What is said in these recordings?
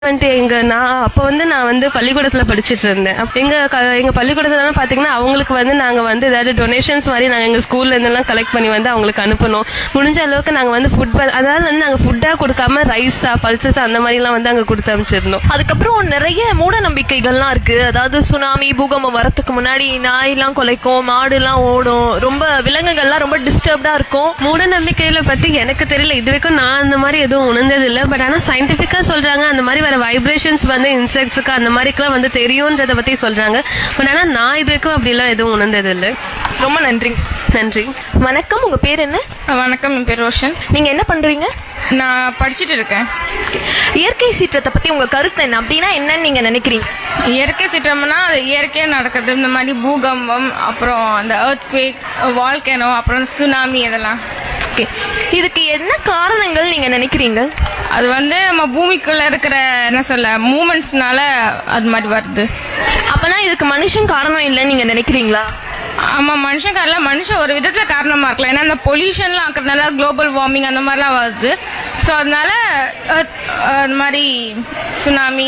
வந்துட்டு எங்க நான் அப்ப வந்து நான் வந்து பள்ளிக்கூடத்துல படிச்சிட்டு இருந்தேன் அப்ப எங்க க- எங்க பள்ளிக்கூடத்துல பாத்தீங்கன்னா அவங்களுக்கு வந்து நாங்க வந்து ஏதாவது டொனேஷன்ஸ் மாதிரி நாங்க எங்க ஸ்கூல்ல இருந்தெல்லாம் கலெக்ட் பண்ணி வந்து அவங்களுக்கு அனுப்பணும் முடிஞ்ச அளவுக்கு நாங்க வந்து ஃபுட் அதாவது வந்து நாங்க ஃபுட்டா கொடுக்காம ரைஸா பல்சஸ் அந்த மாதிரி எல்லாம் வந்து அங்க கொடுத்து அனுப்பிச்சிருந்தோம் அதுக்கப்புறம் நிறைய மூட நம்பிக்கைகள்லாம் இருக்கு அதாவது சுனாமி பூகம்பம் வரத்துக்கு முன்னாடி நாயெல்லாம் குலைக்கும் மாடுலாம் ஓடும் ரொம்ப விலங்குகள்லாம் ரொம்ப டிஸ்டர்ப்டா இருக்கும் மூட நம்பிக்கையில பத்தி எனக்கு தெரியல இது வரைக்கும் நான் அந்த மாதிரி எதுவும் உணர்ந்தது இல்ல பட் ஆனா சயின்டிபிக்கா சொல்றாங்க அந்த மாதிரி வர வைப்ரேஷன்ஸ் வந்து இன்செக்ட்ஸுக்கு அந்த மாதிரிக்கெல்லாம் வந்து தெரியும்ன்றத பத்தி சொல்றாங்க பட் ஆனா நான் இது வரைக்கும் அப்படிலாம் எதுவும் உணர்ந்தது இல்ல ரொம்ப நன்றி நன்றி வணக்கம் உங்க பேர் என்ன வணக்கம் என் பேர் ரோஷன் நீங்க என்ன பண்றீங்க நான் படிச்சுட்டு இருக்கேன் இயற்கை சீற்றத்தை பத்தி உங்க கருத்து என்ன அப்படின்னா என்னன்னு நீங்க நினைக்கிறீங்க இயற்கை சீற்றம்னா அது இயற்கையாக நடக்கிறது இந்த மாதிரி பூகம்பம் அப்புறம் அந்த earthquake குவேக் வால்கேனோ அப்புறம் சுனாமி இதெல்லாம் ஓகே இதுக்கு என்ன காரணங்கள் நீங்க நினைக்கிறீங்க அது வந்து நம்ம பூமிக்குள்ள இருக்கிற என்ன சொல்ல மூமெண்ட்ஸ்னால அது மாதிரி வருது அப்பனா இதுக்கு மனுஷன் காரணம் இல்லைன்னு நீங்க நினைக்கிறீங்களா ஆமா மனுஷன் காரணம் மனுஷன் ஒரு விதத்துல காரணமா இருக்கலாம் ஏன்னா அந்த பொல்யூஷன்லாம் ஆக்குறதுனால குளோபல் வார்மிங் அந்த மாதிரிலாம் வருது ஸோ அதனால earth, அஹ், அந்த மாதிரி சுனாமி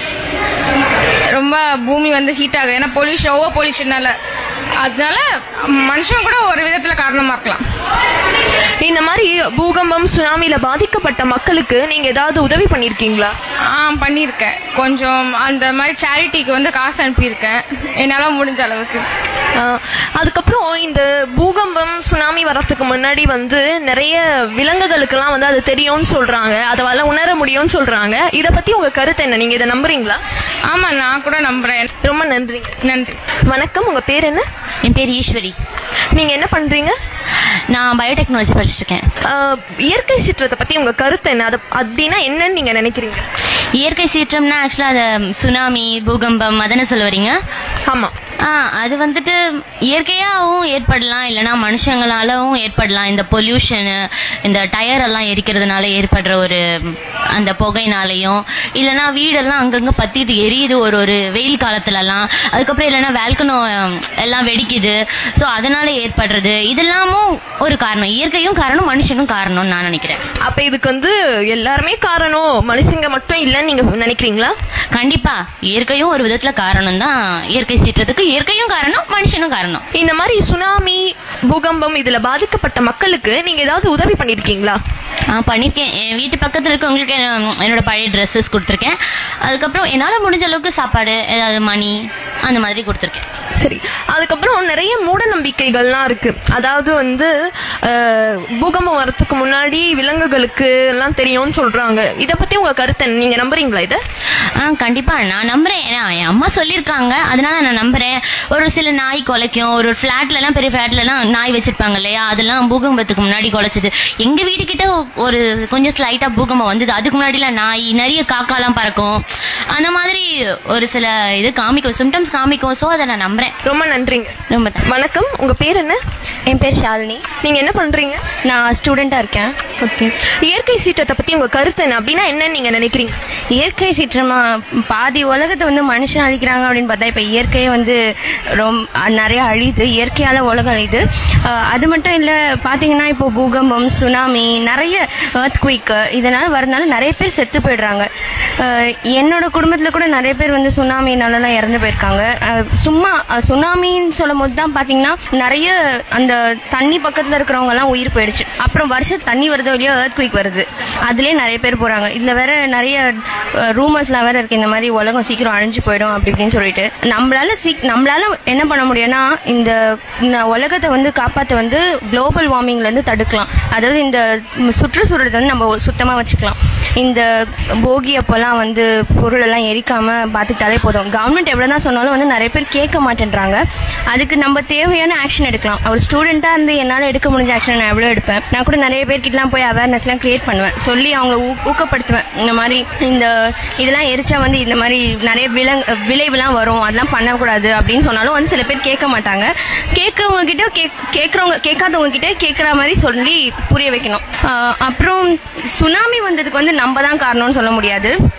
ரொம்ப பூமி வந்து ஹீட் ஆகுது ஏன்னா பொல்யூஷன் ஓவர் பொல்யூஷனால அதனால மனுஷன் கூட ஒரு விதத்துல காரணமா இருக்கலாம் இந்த மாதிரி பூகம்பம் சுனாமில பாதிக்கப்பட்ட மக்களுக்கு நீங்க ஏதாவது உதவி பண்ணிருக்கீங்களா ஆ பண்ணியிருக்கேன் கொஞ்சம் அந்த மாதிரி சேரிட்டிக்கு வந்து காசு அனுப்பியிருக்கேன் என்னால் முடிஞ்ச அளவுக்கு ஆஹ், அதுக்கப்புறம் இந்த பூகம்பம் சுனாமி வரதுக்கு முன்னாடி வந்து நிறைய விலங்குகளுக்கெல்லாம் வந்து அது தெரியும்னு சொல்றாங்க அதால உணர முடியும்னு சொல்றாங்க இத பத்தி உங்க கருத்து என்ன நீங்க இதை நம்புறீங்களா ஆமா நான் கூட நம்புறேன் ரொம்ப நன்றி நன்றி வணக்கம் உங்க பேர் என்ன என் பேர் ஈஸ்வரி நீங்க என்ன பண்றீங்க நான் பயோடெக்னாலஜி படிச்சுட்டு இருக்கேன் ஆஹ், இயற்கை சீற்றத்தை பத்தி உங்க கருத்து என்ன அது அப்படின்னா என்னன்னு நீங்க நினைக்கிறீங்க இயற்கை சீற்றம்னா ஆக்சுவலாக அது சுனாமி பூகம்பம் அதனை சொல்ல வரீங்க ஆமா ஆ அது வந்துட்டு இயற்கையாகவும் ஏற்படலாம் இல்லைன்னா மனுஷங்களாலவும் ஏற்படலாம் இந்த பொல்யூஷனு இந்த டயர் எல்லாம் எரிக்கிறதுனால ஏற்படுற ஒரு அந்த புகைனாலையும் இல்லைன்னா வீடெல்லாம் அங்கங்கே பத்திட்டு எரியுது ஒரு ஒரு வெயில் காலத்துலலாம் அதுக்கப்புறம் இல்லைன்னா வேல்கனோ எல்லாம் வெடிக்குது ஸோ அதனால ஏற்படுறது இதெல்லாமும் ஒரு காரணம் இயற்கையும் காரணம் மனுஷனும் காரணம்னு நான் நினைக்கிறேன் அப்ப இதுக்கு வந்து எல்லாருமே காரணம் மனுஷங்க மட்டும் இல்லைன்னு நீங்க நினைக்கிறீங்களா கண்டிப்பா இயற்கையும் ஒரு விதத்துல காரணம் தான் இயற்கை சீற்றத்துக்கு இயற்கையும் காரணம் மனுஷனும் காரணம் இந்த மாதிரி சுனாமி பூகம்பம் இதுல பாதிக்கப்பட்ட மக்களுக்கு நீங்க ஏதாவது உதவி பண்ணிருக்கீங்களா நான் பண்ணிருக்கேன் என் வீட்டு பக்கத்துல இருக்கவங்களுக்கு என்ன- என்னோட பழைய ட்ரெஸ்ஸஸ் கொடுத்துருக்கேன் அதுக்கப்புறம் என்னால முடிஞ்ச அளவுக்கு சாப்பாடு ஏதாவது மணி அந்த மாதிரி கொடுத்துருக்கேன் சரி அதுக்கப்புறம் நிறைய மூட நம்பிக்கைகள்லாம் இருக்கு அதாவது வந்து அஹ், பூகம்பம் வரதுக்கு முன்னாடி விலங்குகளுக்கு எல்லாம் தெரியும்னு சொல்றாங்க இத பத்தி உங்க கருத்து என்ன? நீங்க நம்புறீங்களா இத ஆ கண்டிப்பா நான் நம்புறேன் ஏன்னா என் அம்மா சொல்லியிருக்காங்க அதனால நான் நம்புறேன் ஒரு சில நாய் குலைக்கும் ஒரு ஃபிளாட்ல எல்லாம் பெரிய ஃபிளாட்ல எல்லாம் நாய் வச்சிருப்பாங்க இல்லையா அதெல்லாம் பூகம்பத்துக்கு முன்னாடி குலைச்சது எங்க வீட்டுக்கிட்ட ஒரு கொஞ்சம் ஸ்லைட்டா பூகம்பம் வந்தது அதுக்கு முன்னாடிலாம் நாய் நிறைய காக்காலாம் பறக்கும் அந்த மாதிரி ஒரு சில இது காமிக்கும் சிம்டம்ஸ் காமிக்கும் ஸோ அதை நான் நம்புறேன் ரொம்ப நன்றிங்க ரொம்ப thanks. வணக்கம் உங்க பேர் என்ன என் பேர் ஷாலினி நீங்க என்ன பண்றீங்க நான் ஸ்டூடெண்ட்டாக இருக்கேன் ஓகே இயற்கை சீற்றத்தை பத்தி உங்க கருத்து என்ன அப்படின்னா என்னன்னு நீங்க நினைக்கிறீங்க இயற்கை சீற்றமா பாதி உலகத்தை வந்து மனுஷன் அழிக்கிறாங்க அப்படின்னு பார்த்தா இப்போ இயற்கையே வந்து ரொம்ப நிறைய அழியுது இயற்கையால உலகம் அழியுது அஹ் அது மட்டும் இல்லை பார்த்தீங்கன்னா இப்போ பூகம்பம் சுனாமி நிறைய earthquake இதனால வரதுனால நிறைய பேர் செத்து போயிடுறாங்க அஹ் என்னோட குடும்பத்தில் கூட நிறைய பேர் வந்து சுனாமினாலலாம் இறந்து போயிருக்காங்க அஹ் சும்மா அஹ் சுனாமின்னு சொல்லும் போது தான் பார்த்தீங்கன்னா நிறைய அந்த தண்ணி பக்கத்தில் இருக்கிறவங்க எல்லாம் உயிர் போயிடுச்சு அப்புறம் வருஷம் தண்ணி வருதோ இல்லையோ earthquake வருது அதுலயே நிறைய பேர் போறாங்க இதுல வேற நிறைய ரூமர்ஸ்லாம் வேற இருக்கு இந்த மாதிரி உலகம் சீக்கிரம் அழிஞ்சு போயிடும் அப்படி இப்படின்னு சொல்லிட்டு நம்மளால சீக் நம்மளால என்ன பண்ண முடியும்னா இந்த இந்த உலகத்தை வந்து காப்பாத்த வந்து குளோபல் வார்மிங்ல இருந்து தடுக்கலாம் அதாவது இந்த ம், சுற்றுச்சூழலை வந்து நம்ம சுத்தமா வச்சுக்கலாம் இந்த போகி அப்போல்லாம் வந்து பொருள் எல்லாம் எரிக்காம பார்த்துக்கிட்டாலே போதும் கவர்மெண்ட் எவ்வளவுதான் சொன்னாலும் வந்து நிறைய பேர் கேட்க மாட்டேன்றாங்க அதுக்கு நம்ம தேவையான ஆக்ஷன் எடுக்கலாம் ஒரு ஸ்டூடெண்டா இருந்து என்னால எடுக்க முடிஞ்ச ஆக்ஷன் நான் எவ்வளவு எடுப்பேன் நான் கூட நிறைய பேர்கிட்டலாம் போய் அவேர்னஸ்லாம் கிரியேட் பண்ணுவேன் சொல்லி அவங்க ஊ- ஊக்கப்படுத்துவேன் இந்த மாதிரி இந்த இதெல்லாம் எரிச்சா வந்து இந்த மாதிரி நிறைய விலங் விளைவுலாம் வரும் அதெல்லாம் பண்ணக்கூடாது அப்படின்னு சொன்னாலும் வந்து சில பேர் கேட்க மாட்டாங்க கேட்கறவங்க கிட்ட கேக்- கேட்கறவங்க கேட்காதவங்க கிட்ட கேட்கற மாதிரி சொல்லி புரிய வைக்கணும் ஆஹ் அப்புறம் சுனாமி வந்ததுக்கு வந்து நம்ம தான் காரணம்னு சொல்ல முடியாது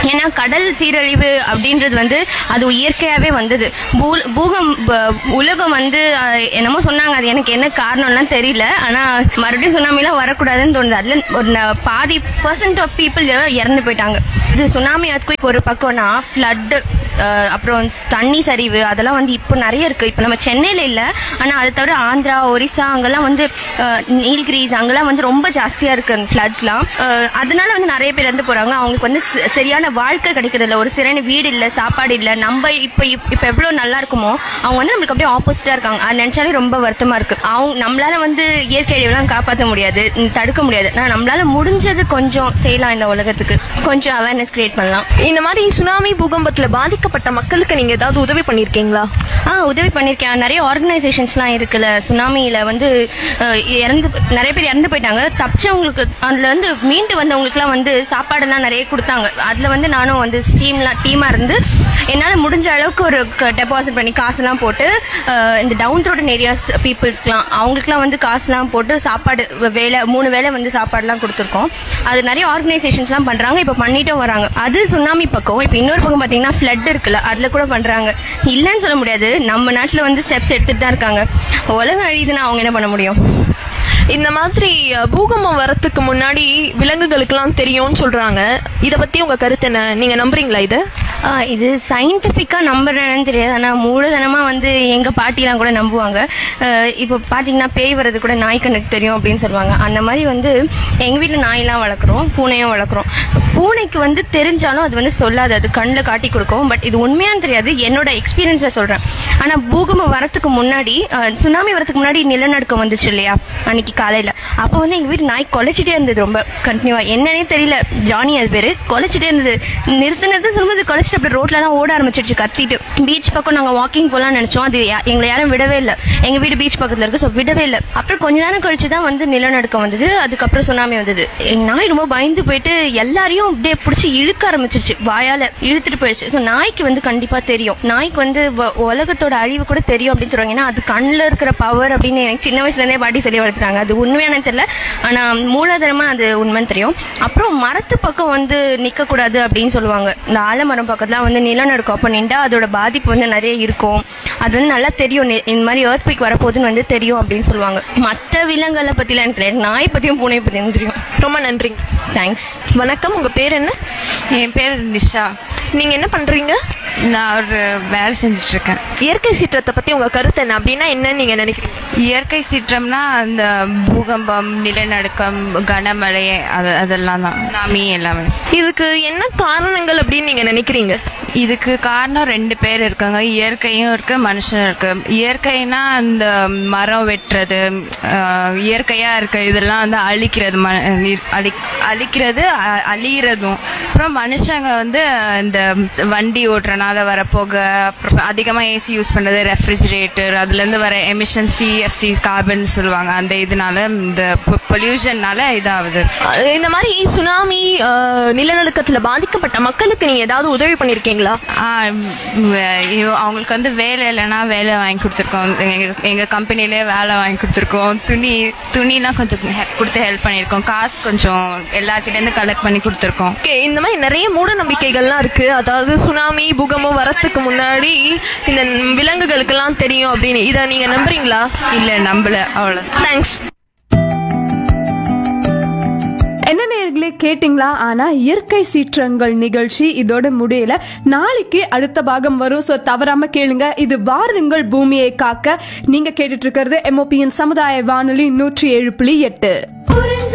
ஏன்னா கடல் சீரழிவு அப்படின்றது வந்து அது இயற்கையாவே வந்தது பூ- பூகம் ப- உலகம் வந்து அஹ், என்னமோ சொன்னாங்க அது எனக்கு என்ன காரணம்லாம் தெரியல ஆனா மறுபடியும் சுனாமிலாம் வரக்கூடாதுன்னு தோணுது அதுல ஒரு ந- பாதி பர்சன்ட் ஆஃப் பீப்புள் இறந்து போயிட்டாங்க இது சுனாமி அதுக்கு ஒரு பக்கம்னா ஃப்ளட் அப்புறம் தண்ணி சரிவு அதெல்லாம் வந்து இப்போ நிறைய இருக்கு இப்போ நம்ம சென்னையில இல்ல ஆனா அது தவிர ஆந்திரா ஒரிசா அங்கெல்லாம் வந்து அஹ், நீல்கிரிஸ் அங்கெல்லாம் வந்து ரொம்ப ஜாஸ்தியா இருக்கு அந்த ஃப்ளட்ஸ்லாம் அதனால வந்து நிறைய பேர் இறந்து போறாங்க அவங்களுக்கு வந்து ச- சரியான வாழ்க்கை கிடைக்கிறது இல்ல ஒரு சரியான வீடு இல்ல சாப்பாடு இல்ல நம்ம இப்ப இப்- இப்ப எவ்வளவு நல்லா இருக்குமோ அவங்க வந்து நம்மளுக்கு அப்படியே ஆப்போசிட்டா இருக்காங்க அது நினைச்சாலே ரொம்ப வருத்தமா இருக்கு அவங்க நம்மளால வந்து இயற்கை அழிவுலாம் காப்பாற்ற முடியாது ம், தடுக்க முடியாது ஆனா நம்மளால முடிஞ்சது கொஞ்சம் செய்யலாம் இந்த உலகத்துக்கு கொஞ்சம் அவேர்னஸ் கிரியேட் பண்ணலாம் இந்த மாதிரி சுனாமி பூகம்பத்துல பாதிக்கப்பட்ட மக்களுக்கு நீங்க ஏதாவது உதவி பண்ணிருக்கீங்களா ஆ உதவி பண்ணிருக்கேன் நிறைய ஆர்கனைசேஷன்ஸ்லாம் இருக்குல்ல சுனாமியில வந்து அஹ், இறந்து நிறைய பேர் இறந்து போயிட்டாங்க தப்பிச்சவங்களுக்கு அதுல வந்து மீண்டு வந்தவங்களுக்குலாம் வந்து சாப்பாடெல்லாம் நிறைய கொடுத்தாங்க அதுல வந்து நானும் வந்து டீம்லாம் டீமா இருந்து என்னால முடிஞ்ச அளவுக்கு ஒரு டெபாசிட் பண்ணி காசெல்லாம் போட்டு அஹ், இந்த டவுன் ரோடன் ஏரியாஸ் பீப்புள்ஸ்க்குலாம் அவங்களுக்குலாம் வந்து காசுலாம் போட்டு சாப்பாடு வேலை மூணு வேளை வந்து சாப்பாடுலாம் கொடுத்துருக்கோம் அது நிறைய ஆர்கனைசேஷன்ஸ்லாம் பண்றாங்க இப்போ பண்ணிட்டும் வராங்க அது சுனாமி பக்கம் இப்போ இன்னொரு பக்கம் பாத்தீங்கன்னா ஃப்ளட் இருக்குல்ல அதுல கூட பண்றாங்க இல்லைன்னு சொல்ல முடியாது நம்ம நாட்டுல வந்து ஸ்டெப்ஸ் எடுத்துட்டு தான் இருக்காங்க உலகம் அழியுதுன்னா அவங்க என்ன பண்ண முடியும் இந்த மாதிரி அஹ், பூகம்பம் வரத்துக்கு முன்னாடி விலங்குகளுக்கெல்லாம் தெரியும்னு சொல்றாங்க இத பத்தி உங்க கருத்து என்ன நீங்க நம்புறீங்களா இது ஆ, இது சயின்டிஃபிக்கா நம்புறேன்னு தெரியாது ஆனா மூலதனமா வந்து எங்க பாட்டிலாம் கூட நம்புவாங்க அஹ், இப்போ பாத்தீங்கன்னா பேய் வர்றது கூட நாய் கண்ணுக்கு தெரியும் அப்படின்னு சொல்லுவாங்க அந்த மாதிரி வந்து எங்க வீட்டுல நாயெல்லாம் வளர்க்குறோம் பூனையும் வளர்க்குறோம் பூனைக்கு வந்து தெரிஞ்சாலும் அது வந்து சொல்லாது அது கண்ணில் காட்டி கொடுக்கும் பட் இது உண்மையான்னு தெரியாது என்னோட எக்ஸ்பீரியன்ஸ்ல சொல்றேன் ஆனா பூகம்பம் வரத்துக்கு முன்னாடி அஹ், சுனாமி வரதுக்கு முன்னாடி நிலநடுக்கம் வந்துச்சு இல்லையா அன்னைக்கு காலையில அப்ப வந்து எங்க வீட்டு நாய் கொலைச்சிட்டே இருந்தது ரொம்ப கண்டினியூவா என்னன்னே தெரியல ஜானி அது பேரு கொலைச்சிட்டே இருந்தது நிறுத்து நிறுத்து சொல்லும்போது கொலைச்சிட்டு அப்படி ரோட்ல தான் ஓட ஆரம்பிச்சிருச்சு கத்திட்டு பீச் பக்கம் நாங்க வாக்கிங் போலாம்னு நினைச்சோம் அது யா- எங்களை யாரும் விடவே இல்ல எங்க வீடு பீச் பக்கத்துல இருக்கு சோ விடவே இல்ல அப்புறம் கொஞ்ச நேரம் கழிச்சு தான் வந்து நிலநடுக்கம் வந்தது அதுக்கப்புறம் சுனாமி வந்தது எங்க நாய் ரொம்ப பயந்து போயிட்டு எல்லாரையும் அப்படியே பிடிச்சி இழுக்க ஆரம்பிச்சிருச்சு வாயால இழுத்துட்டு போயிடுச்சு சோ நாய்க்கு வந்து கண்டிப்பா தெரியும் நாய்க்கு வந்து வ- உலகத்தோட அழிவு கூட தெரியும் அப்படின்னு சொல்றாங்க ஏன்னா அது கண்ணுல இருக்கிற பவர் அப்படின்னு எனக்கு சின்ன வயசுல இருந்தே பாட்டி சொல்லி வளர்த்துறாங்க அது உண்மையான தெரியல ஆனா மூலதனமா அது உண்மைன்னு தெரியும் அப்புறம் மரத்து பக்கம் வந்து நிக்க கூடாது அப்படின்னு சொல்லுவாங்க இந்த ஆலமரம் பக்கத்துல வந்து நிலநடுக்கம் அப்ப நின்றா அதோட பாதிப்பு வந்து நிறைய இருக்கும் அது வந்து நல்லா தெரியும் நி- இந்த மாதிரி எர்த் பிக் வரப்போகுதுன்னு வந்து தெரியும் அப்படின்னு சொல்லுவாங்க மத்த விலங்குகளை பத்திலாம் எனக்கு தெரியாது நாய் பத்தியும் பூனை பத்தியும் தெரியும் ரொம்ப நன்றி தேங்க்ஸ் வணக்கம் உங்க பேர் என்ன என் பேர் நிஷா நீங்க என்ன பண்றீங்க நான் ஒரு வேலை செஞ்சுட்டு இருக்கேன் இயற்கை சீற்றத்தை பத்தி உங்க கருத்து என்ன அப்படின்னா என்னன்னு நீங்க நினைக்கிறீங்க இயற்கை சீற்றம்னா அந்த பூகம்பம் நிலநடுக்கம் கனமழை அது அதெல்லாம் தான் நாமி எல்லாமே இதுக்கு என்ன காரணங்கள் அப்படின்னு நீங்க நினைக்கிறீங்க இதுக்கு காரணம் ரெண்டு பேர் இருக்காங்க இயற்கையும் இருக்கு மனுஷனும் இருக்கு இயற்கைனா அந்த மரம் வெட்டுறது ஆஹ், இயற்கையா இருக்க இதெல்லாம் வந்து அழிக்கிறது ம- அழி- அழிக்கிறது அ- அழியிறதும் அப்புறம் மனுஷங்க வந்து இந்த வண்டி ஓட்டுறனால வர புகை அப்புறம் அதிகமா ஏசி யூஸ் பண்றது ரெஃப்ரிஜிரேட்டர் அதுல இருந்து வர எமிஷன் சிஎஃப்சி கார்பன் சொல்லுவாங்க அந்த இதனால இந்த பொல்யூஷன்னால இதாகுது அஹ் இந்த மாதிரி சுனாமி அஹ், நிலநடுக்கத்துல பாதிக்கப்பட்ட மக்களுக்கு நீங்க ஏதாவது உதவி பண்ணிருக்கீங்களா ஆ, ம், ஐயோ, அவங்களுக்கு வந்து வேலை இல்லைன்னா வேலை வாங்கி கொடுத்துருக்கோம் எங்க எங்க கம்பெனிலே வேலை வாங்கி கொடுத்துருக்கோம் துணி துணிலாம் கொஞ்சம் he- கொடுத்து ஹெல்ப் பண்ணியிருக்கோம் காசு கொஞ்சம் எல்லார்கிட்ட இருந்து கலெக்ட் பண்ணி கொடுத்துருக்கோம் ஓகே இந்த மாதிரி நிறைய மூட நம்பிக்கைகள்லாம் இருக்கு அதாவது சுனாமி பூகம்பம் வரத்துக்கு முன்னாடி இந்த விலங்குகளுக்கெல்லாம் தெரியும் அப்படின்னு இதை நீங்க நம்புறீங்களா இல்ல நம்பல அவ்வளவு தேங்க்ஸ் என்ன நேர்களே கேட்டிங்களா ஆனா இயற்கை சீற்றங்கள் நிகழ்ச்சி இதோட முடியல நாளைக்கு அடுத்த பாகம் வரும் ஸோ தவறாம கேளுங்க இது வாருங்கள் பூமியை காக்க நீங்க கேட்டுட்டு இருக்கிறது எம்ஓபியின் சமுதாய வானொலி நூற்றி ஏழு புள்ளி எட்டு